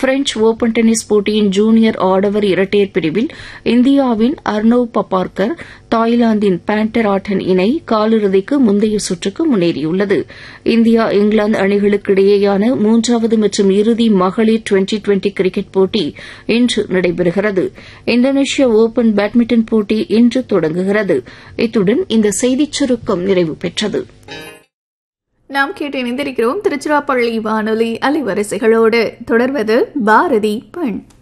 French open tennis போட்டியின் junior ஆடவர் இரட்டையர் பிரிவில் இந்தியாவின் அர்னவ் பப்பார்கர் தாய்லாந்தின் பேண்டர் ஆட்டன் இணை காலிறுதிக்கு முந்தைய சுற்றுக்கு முன்னேறியுள்ளது இந்தியா இங்கிலாந்து அணிகளுக்கு இடையேயான மூன்றாவது மற்றும் இறுதி மகளிர் டுவெண்டி டுவெண்டி கிரிக்கெட் போட்டி இன்று நடைபெறுகிறது இந்தோனேஷியா ஒபன் பேட்மிண்டன் போட்டி இன்று தொடங்குகிறது இத்துடன் இந்த செய்திச் சுருக்கம் நிறைவு பெற்றது நாம் கேட்டு இணைந்திருக்கிறோம் திருச்சிராப்பள்ளி வானொலி அலைவரிசைகளோடு தொடர்வது பாரதி பெண்